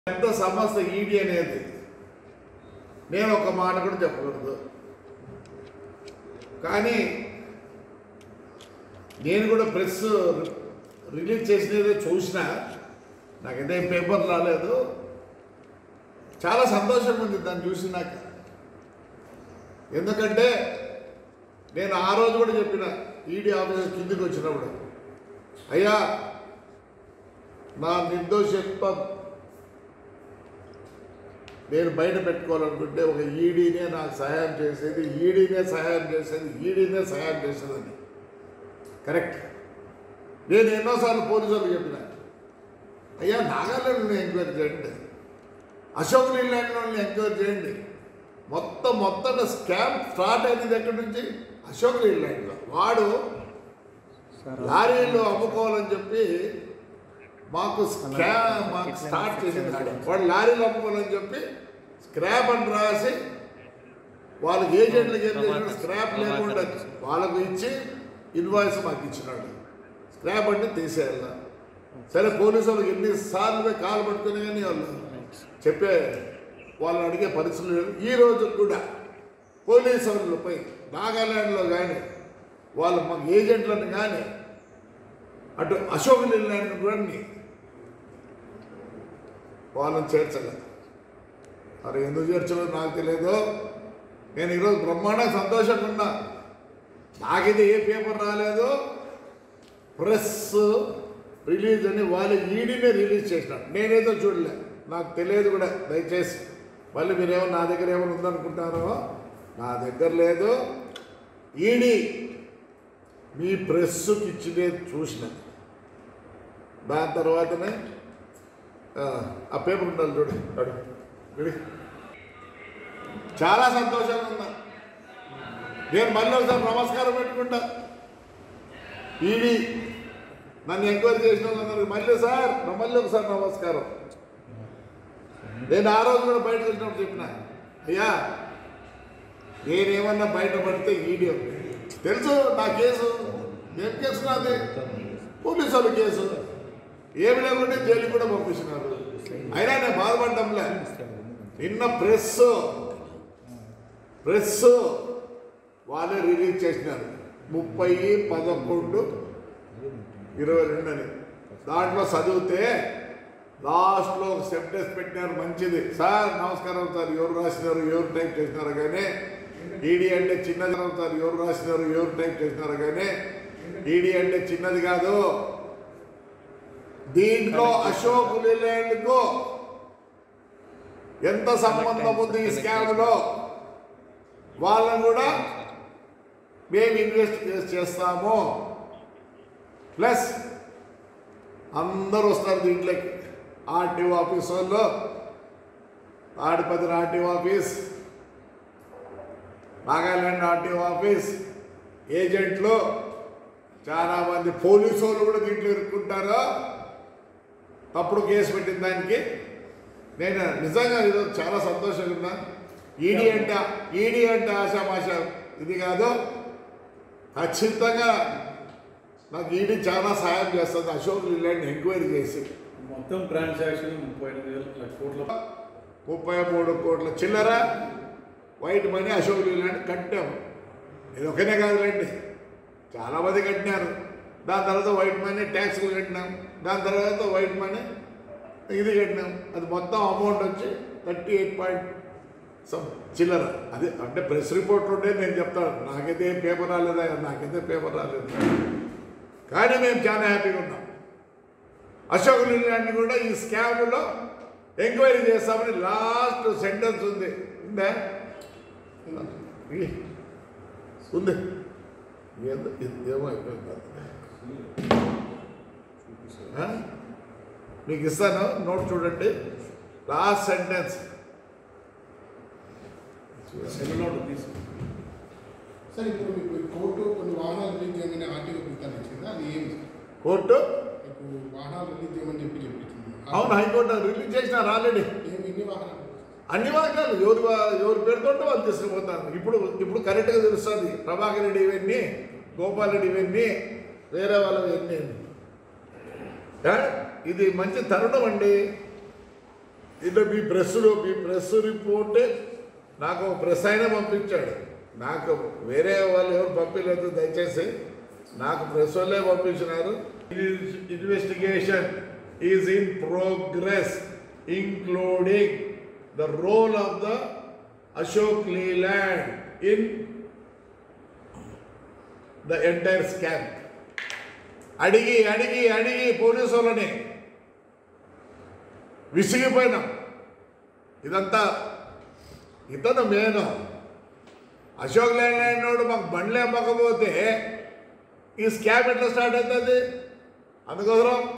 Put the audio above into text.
పెద్ద సమస్య ఈడీ అనేది నేను ఒక మాట కూడా చెప్పకూడదు కానీ నేను కూడా ప్రెస్ రిలీజ్ చేసినదే చూసిన నాకైతే ఏం పేపర్ రాలేదు చాలా సంతోషంగా ఉంది దాన్ని చూసినాక ఎందుకంటే నేను ఆ రోజు కూడా చెప్పిన ఈడీ ఆఫీసర్ కిందికి వచ్చినప్పుడు అయ్యా నా నిర్దోషత్వం నేను బయట పెట్టుకోవాలనుకుంటే ఒక ఈడీనే నాకు సహాయం చేసేది ఈడీనే సహాయం చేసేది ఈడీనే సహాయం చేసేదని కరెక్ట్ నేను ఎన్నోసార్లు పోలీసు వాళ్ళకి చెప్పిన అయ్యా నాగాలాండ్ని ఎంక్వైరీ చేయండి అశోక్ లీలాండ్ని ఎంక్వైరీ చేయండి మొత్తం మొత్తం స్కామ్ స్టార్ట్ అయినది ఎక్కడి నుంచి అశోక్ లీలాండ్లో వాడు లారీలు అమ్ముకోవాలని చెప్పి మాకు స్క్రాప్ మాకు స్టార్ట్ చేసింది వాడు. వాడు లారీలు అమ్ముకోవాలని చెప్పి స్క్రాప్ అని రాసి వాళ్ళకి ఏజెంట్లకు ఏం చేసినాడు స్క్రాప్ లేకుండా వాళ్ళకు ఇచ్చి ఇన్వాయిస్ మాకు ఇచ్చినాడు స్క్రాప్ అంటే తీసేయాల సరే పోలీసు వాళ్ళకి ఎన్నిసార్లు కాలు పట్టుకుని కానీ వాళ్ళు చెప్పే వాళ్ళని అడిగే పరిస్థితులు లేవు ఈ రోజు కూడా పోలీసు వాళ్ళపై నాగాల్యాండ్లో కానీ వాళ్ళు మాకు ఏజెంట్లను కానీ అటు అశోక్ లీలాండ్ కూడా వాళ్ళని చేర్చలేదు మరి ఎందుకు చేర్చలేదు నాకు తెలియదు నేను ఈరోజు బ్రహ్మాండ సంతోషంగా ఉన్నా నాకైతే ఏ పేపర్ రాలేదు ప్రెస్ రిలీజ్ అని వాళ్ళు ఈడీనే రిలీజ్ చేసినాడు నేనేదో చూడలే నాకు తెలియదు కూడా దయచేసి మళ్ళీ మీరేమో నా దగ్గర ఏమైనా ఉందనుకుంటారో నా దగ్గర లేదు ఈడీ మీ ప్రెస్సుకి ఇచ్చినది చూసిన దాని తర్వాతనే ఆ, ఆ పేపర్ ఉండాలి చూడు అడు విడి చాలా సంతోషంగా ఉన్నా నేను మళ్ళీ ఒకసారి నమస్కారం పెట్టుకుంటా ఈడీ నన్ను ఎంక్వైరీ చేసిన వాళ్ళందరికీ మళ్ళీ సార్ నా మళ్ళీ ఒకసారి నమస్కారం నేను ఆ రోజు కూడా బయటకు వచ్చినప్పుడు చెప్పిన అయ్యా నేనేమన్నా బయటపడితే ఈడీ తెలుసు నా కేసు ఏం కేసు నాది పోలీసు వాళ్ళ కేసు ఏమి లేకుంటే జైలు కూడా పంపిస్తున్నారు అయినా నేను బాధపడ్డంలే నిన్న ప్రెస్ ప్రెస్ వాళ్ళే రిలీజ్ చేసినారు ముప్పై పదకొండు ఇరవై రెండు అని దాంట్లో చదివితే లాస్ట్లో ఒక సెప్టెస్ పెట్టినారు మంచిది సార్ నమస్కారం సార్ ఎవరు రాసినారు ఎవరు టైప్ చేసినారు కానీ ఈడీ అంటే చిన్నది సార్ ఎవరు రాసినారు ఎవరు టైప్ చేసినారు కానీ ఈడీ అంటే చిన్నది కాదు దీంట్లో అశోక్ లీలాండ్కు ఎంత సంబంధం ఉంది ఈ స్కామ్లో వాళ్ళని కూడా మేము ఇన్వెస్టిగేట్ చేస్తాము ప్లస్ అందరూ వస్తారు దీంట్లోకి ఆర్టీఓ ఆఫీస్ వాళ్ళు ఆడిపతి RTO office Nagaland RTO office ఏజెంట్లు చాలా మంది పోలీసు వాళ్ళు కూడా దీంట్లో ఇరుక్కుంటారు తప్పుడు కేసు పెట్టిన దానికి నేను నిజంగా ఈరోజు చాలా సంతోషంగా ఉన్నా ఈడీ అంటే ఈడీ అంటే ఆశామాష ఇది కాదు ఖచ్చితంగా నాకు ఈడీ చాలా సహాయం చేస్తుంది అశోక్ లీలాండ్ ఎంక్వైరీ చేసి మొత్తం ట్రాన్సాక్షన్ ముప్పై ఎనిమిది వేల కోట్ల ముప్పై మూడు కోట్ల చిల్లర వైట్ మనీ అశోక్ లీలాండ్ కట్టాము ఇది ఒకనే కాదులేండి చాలా మంది కట్టినారు దాని తర్వాత వైట్ మనీ ట్యాక్స్లు కట్టినాం దాని తర్వాత వైట్ మనీ ఇది కట్టినాం అది మొత్తం అమౌంట్ వచ్చి థర్టీ ఎయిట్ పాయింట్ సమ్ చిల్లర అది అంటే ప్రెస్ రిపోర్ట్ ఉంటే నేను చెప్తాను నాకైతే ఏం పేపర్ రాలేదా నాకైతే పేపర్ రాలేదు కానీ మేము చాలా హ్యాపీగా ఉన్నాం అశోక్ లీలాండ్ కూడా ఈ స్కామ్లో ఎంక్వైరీ చేస్తామని లాస్ట్ సెంటెన్స్ ఉంది ఉందా ఈ- ఉంది ఏందో- ఇది ఏమో అయిపోయింది ఆ? మీకు ఇస్తాను నోట్ చూడండి లాస్ట్ సెంటెన్స్ సెల్ తీసుకు సార్ ఇప్పుడు మీకు కోర్టు కొన్ని వాహనాలు రిలీజ్ చేయమని ఆర్టీఓ పిలుతాను ఇచ్చింది అది ఏమి కోర్టు మీకు వాహనాలు రిలీజ్ చేయమని చెప్పి చెప్పించింది అవును హైకోర్టు రిలీజ్ చేసినారు ఆల్రెడీ ఏమి ఇన్ని వాహనాలు అన్ని వాక్యాలు ఎవరు వా- ఎవరు పేరుతుంటే వాళ్ళు తీసుకుపోతారు ఇప్పుడు ఇప్పుడు కరెక్ట్గా తెలుస్తుంది ప్రభాకర్ రెడ్డి ఇవన్నీ గోపాల్ రెడ్డి ఇవన్నీ వేరే వాళ్ళవి ఇవన్నీ ఆ? ఇది మంచి తరుణం అండి ఇది మీ ప్రెస్లో మీ ప్రెస్ రిపోర్ట్ నాకు ఒక ప్రెస్ అయినా పంపించాడు నాకు వేరే వాళ్ళు ఎవరు పంపించలేదు దయచేసి నాకు ప్రెస్ వాళ్ళే పంపించినారు investigation is in progress including the role of the Ashok Leyland in the entire scam అడిగి అడిగి అడిగి పోలీసు వాళ్ళని విసిగిపోయినాం ఇదంతా ఇతను మేను అశోక్ ల్యాండ్ వాడు మాకు బండ్లే అమ్మకపోతే ఈ స్కామ్ ఎట్లా స్టార్ట్ అవుతుంది అందుకోసం